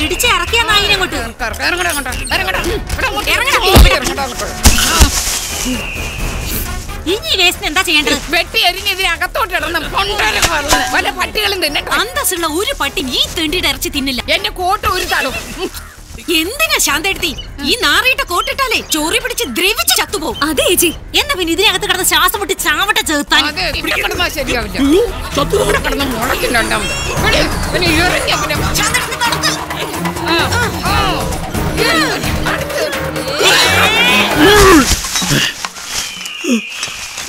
പിടിച്ച് ഇറക്കിയ നായിനെ അങ്ങോട്ട് ഇനി വേസ്റ്റിന് എന്താ ചെയ്യേണ്ടത് വെട്ടി എരിഞ്ഞതിന് അകത്തോട്ട് ഇടണം കൊണ്ടുവരും വല്ല പട്ടികളും തിന്നട്ടെ അന്തസ്സുള്ള ഒരു പട്ടി ഈ തെണ്ടിയുടെ ഇറച്ചി തിന്നില്ല എന്റെ കോട്ട് ഒരു തളും എന്തിനാ ശാന്തെടുത്തി ഈ നാറിയിട്ട കോട്ടിട്ടാലേ ചോറി പിടിച്ച് ദ്രവിച്ച് ചത്തുപോകും അതെ ചേച്ചി എന്നാ പിന്നെ ഇതിനകത്ത് കിടന്ന് ശ്വാസം മുട്ടി ചാവട്ടെ ചേർത്താൻ അതെ ഇവിടെ കിടന്നാ ശരിയാവില്ല ഇവിടെ കിടന്ന് മുളക്കിണ്ടാവുന്നത് പിന്നെ ഇറങ്ങിയ പിന്നെ ആ, ആ. അടുത്ത്.